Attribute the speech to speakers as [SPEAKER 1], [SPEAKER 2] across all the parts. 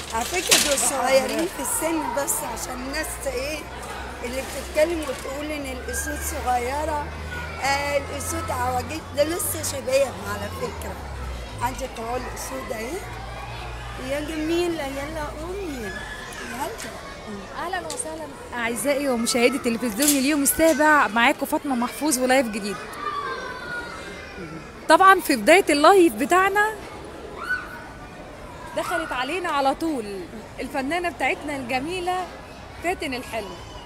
[SPEAKER 1] على فكره دول صغيرين في السن بس عشان الناس ايه اللي بتتكلم وتقول ان الاسود صغيره آه الاسود عواجيز ده لسه شباب على فكره عندك اهو الاسود اهي يا جميله يلا قومي يلا
[SPEAKER 2] اهلا وسهلا اعزائي ومشاهدي التلفزيون اليوم السابع معاكم فاطمه محفوظ ولايف جديد طبعا في بدايه اللايف بتاعنا دخلت علينا على طول الفنانه بتاعتنا الجميله فاتن الحلو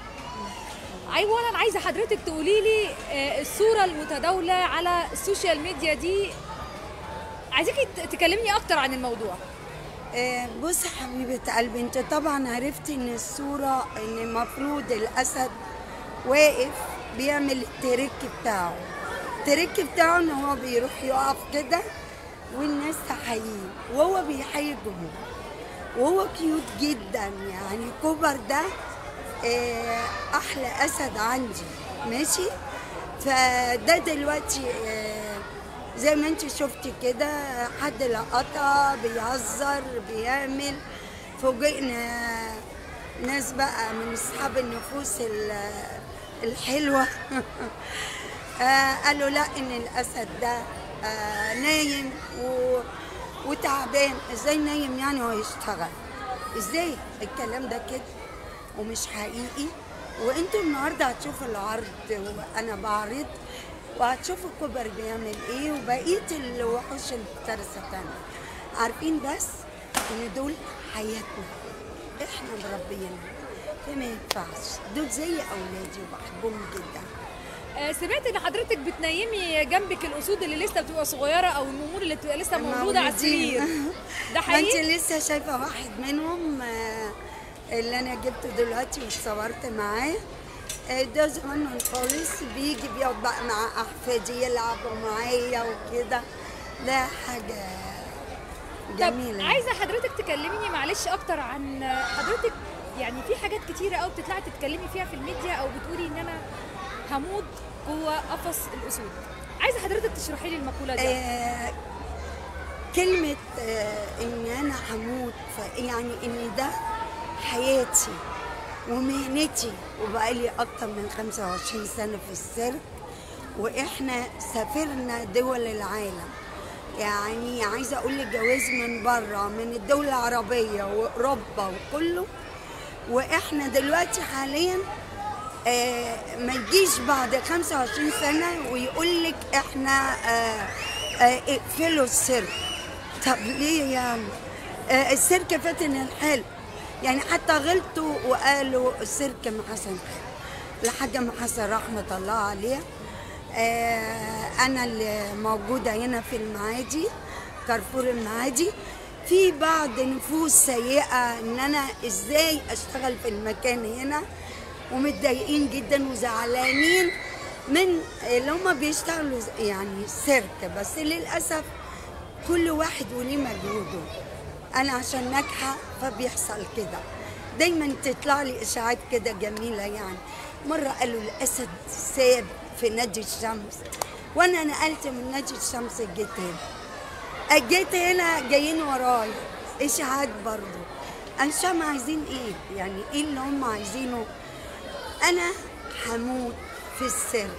[SPEAKER 2] اولا عايزه حضرتك تقولي لي آه، الصوره المتداوله على السوشيال ميديا دي عايزاكي ت- تكلمني اكتر عن الموضوع
[SPEAKER 1] آه، بص حبيبة قلبي انت طبعا عرفتي ان الصورة ان المفروض الاسد واقف بيعمل التريك بتاعه التريك بتاعه ان هو بيروح يقف كده والناس تحييه وهو بيحيي الجمهور وهو كيوت جدا يعني كوبر ده آه، احلى اسد عندي ماشي فده دلوقتي آه، زي ما انت شفتي كده حد لقطها بيهزر بيعمل فوجئنا ناس بقى من اصحاب النفوس ال- الحلوه آه، قالوا لا ان الاسد ده آه، نايم و... وتعبان ازاي نايم يعني هو يشتغل ازاي الكلام ده كده ومش حقيقي وانتوا النهارده هتشوفوا العرض وانا بعرض وهتشوفوا كوبر بيعمل ايه وبقيه الوحوش المفترسه تانية عارفين بس ان دول حياتنا احنا مربيينهم فما ينفعش دول زي اولادي وبحبهم جدا
[SPEAKER 2] آه، سمعت ان حضرتك بتنيمي جنبك الاسود اللي لسه بتبقى صغيره او النمور اللي بتبقى لسه مولوده على السرير
[SPEAKER 1] مولودين.
[SPEAKER 2] ده
[SPEAKER 1] ما انت
[SPEAKER 2] حقيقي
[SPEAKER 1] لسه شايفه واحد منهم آه، اللي انا جبته دلوقتي واتصورت معاه آه، ده زمان خالص بيجي بيقعد بقى مع احفادي يلعبوا معايا وكده ده حاجه جميله
[SPEAKER 2] طب عايزه حضرتك تكلميني معلش اكتر عن حضرتك يعني في حاجات كتيره قوي بتطلعي تتكلمي فيها في الميديا او بتقولي ان انا هموت جوه قفص الاسود عايزه حضرتك تشرحي لي المقوله دي
[SPEAKER 1] آه كلمة آه إن أنا هموت ف- يعني إن ده حياتي ومهنتي وبقالي أكتر من 25 سنة في السيرك وإحنا سافرنا دول العالم يعني عايزة أقول لك جواز من بره من الدول العربية وأوروبا وكله وإحنا دلوقتي حاليا آه، ما يجيش بعد 25 سنة ويقول لك احنا آه، آه، اقفلوا السيرك طب ليه يعني؟ آه، السيرك فاتن الحلو يعني حتى غلطوا وقالوا السيرك مع حسن حلو لحاجة مع حسن رحمة الله عليه آه، أنا اللي موجودة هنا في المعادي كارفور المعادي في بعض نفوس سيئة إن أنا إزاي أشتغل في المكان هنا ومتضايقين جدا وزعلانين من اللي هم بيشتغلوا يعني سيرك بس للأسف كل واحد وليه مجهوده أنا عشان ناجحة فبيحصل كده دايما تطلع لي إشاعات كده جميلة يعني مرة قالوا الأسد ساب في نادي الشمس وأنا نقلت من نادي الشمس جيت هنا جيت هنا جايين ورايا اشاعات برضو انشام عايزين ايه يعني ايه اللي هم عايزينه انا هموت في السيرك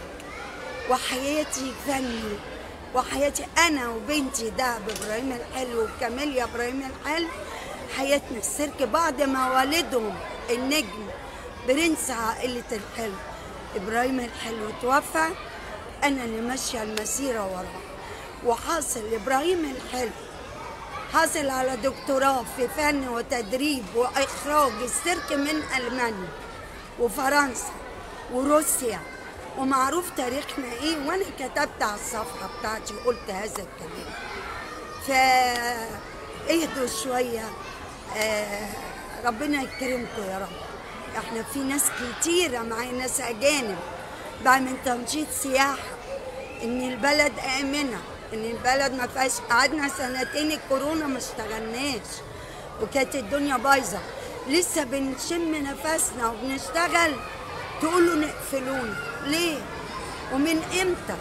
[SPEAKER 1] وحياتي فني وحياتي انا وبنتي دهب ابراهيم الحلو وكاميليا ابراهيم الحلو حياتنا السيرك بعد ما والدهم النجم برنس عائلة الحلو ابراهيم الحلو توفى انا اللي ماشيه المسيره وراه وحاصل ابراهيم الحلو حاصل على دكتوراه في فن وتدريب واخراج السيرك من المانيا وفرنسا وروسيا ومعروف تاريخنا ايه وانا كتبت على الصفحه بتاعتي قلت هذا الكلام فاهدوا شويه آه ربنا يكرمكم يا رب احنا في ناس كتيره معايا ناس اجانب بعمل تنشيط سياحه ان البلد امنه ان البلد ما فيهاش قعدنا سنتين الكورونا ما اشتغلناش وكانت الدنيا بايظه لسه بنشم نفسنا وبنشتغل تقولوا نقفلونا ليه ومن امتى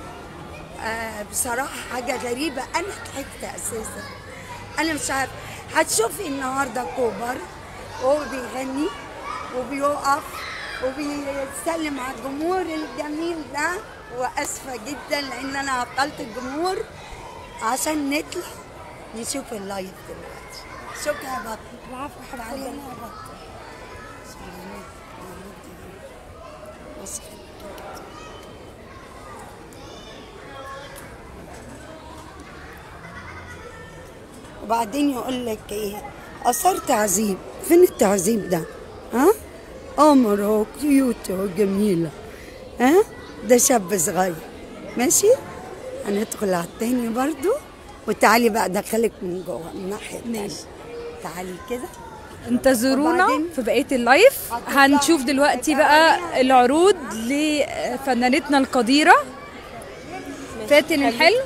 [SPEAKER 1] آه بصراحه حاجه غريبه انا ضحكت اساسا انا مش عارف هتشوفي النهارده كوبر وهو بيغني وبيقف وبيسلم على الجمهور الجميل ده واسفه جدا لان انا عطلت الجمهور عشان نطلع نشوف اللايف دلوقتي شكرا يا بطل
[SPEAKER 2] العفو
[SPEAKER 1] تعالي هنا يا بطل بس كده. وبعدين يقول لك ايه اثار تعذيب فين التعذيب ده ها قمر كيوت وجميله ها ده شاب صغير ماشي هندخل على التاني برضو وتعالي بقى دخلك من جوه من الناحيه التانية.
[SPEAKER 2] ماشي.
[SPEAKER 1] تعالي كده
[SPEAKER 2] انتظرونا
[SPEAKER 1] وبعدين؟
[SPEAKER 2] في بقيه اللايف
[SPEAKER 1] هتطلع
[SPEAKER 2] هنشوف دلوقتي بقى العروض لفنانتنا القديره فاتن الحلو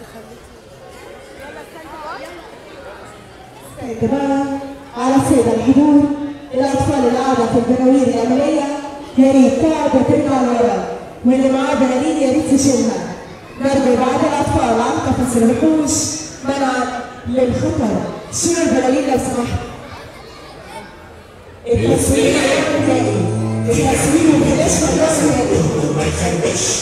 [SPEAKER 3] يا جماعة على السادة الحضور الأطفال اللي قاعدة في البناوير العملية يا ريت تقعد وترجع لورا واللي معاه بناديل يا ريت تشيلها نرجو بعض الأطفال عن قفص الوحوش منعا للخطر شيلوا البناديل لو سمحت التصوير الابتدائي التصوير وبلاش مدرسة نادي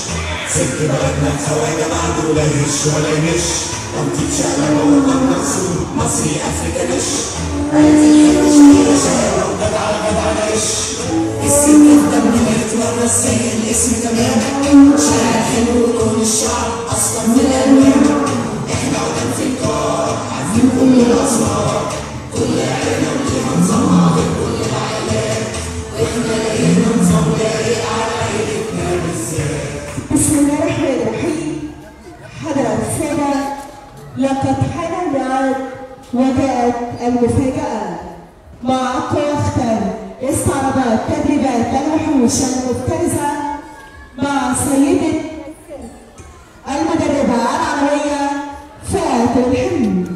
[SPEAKER 3] بسم الله الرحمن الرحيم حضرة السادة لقد حان الميعاد وجاءت المفاجأة مع أقوى أختر استعراضات تدريبات الوحوش المفترسة مع سيدة المدربة العربية فاتن الحلم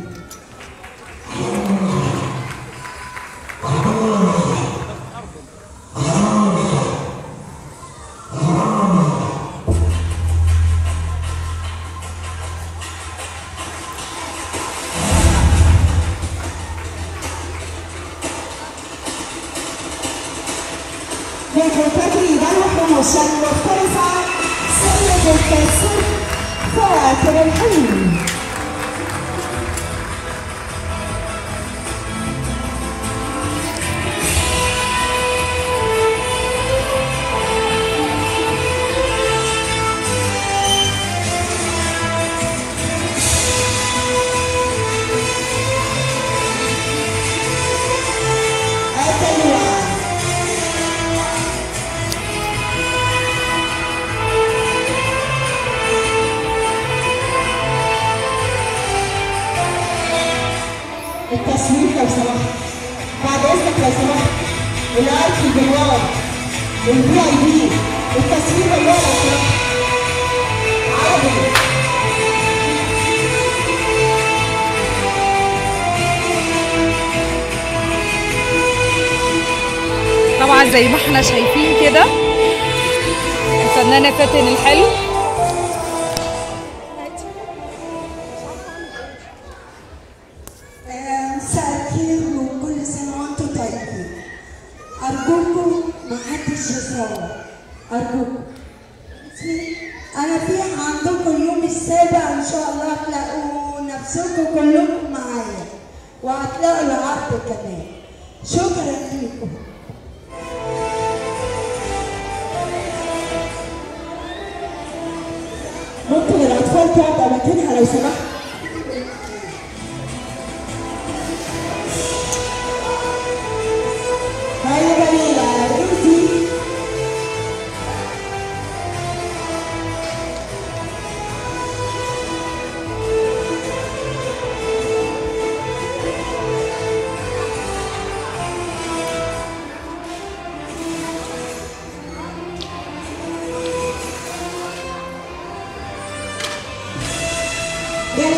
[SPEAKER 3] لكن تدريب الوحوش المفترسة سيدة السر فاتن الحلم الدلوع التصوير لو سمحت بعد اذنك لو سمحت الارك بالورا الفي اي بي التصوير بالورا لو سمحت عربي
[SPEAKER 2] طبعا زي ما احنا شايفين كده الفنانه فاتن الحلو
[SPEAKER 1] آه، مساء الخير وكل سنة وانتم طيبين أرجوكم ما حدش يصور أرجوكم أنا في عندكم اليوم السابع إن شاء الله هتلاقوا نفسكم كلكم معايا وهتلاقوا العرض كمان شكرا لكم
[SPEAKER 3] ممكن الاطفال تقعد اماكنها لو سمحت هيا جميلة انتي يا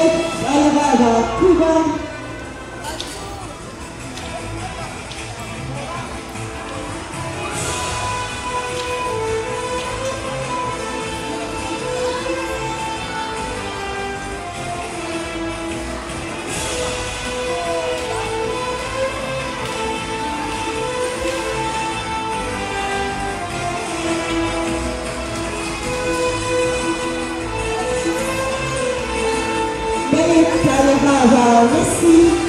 [SPEAKER 3] Zaza Messi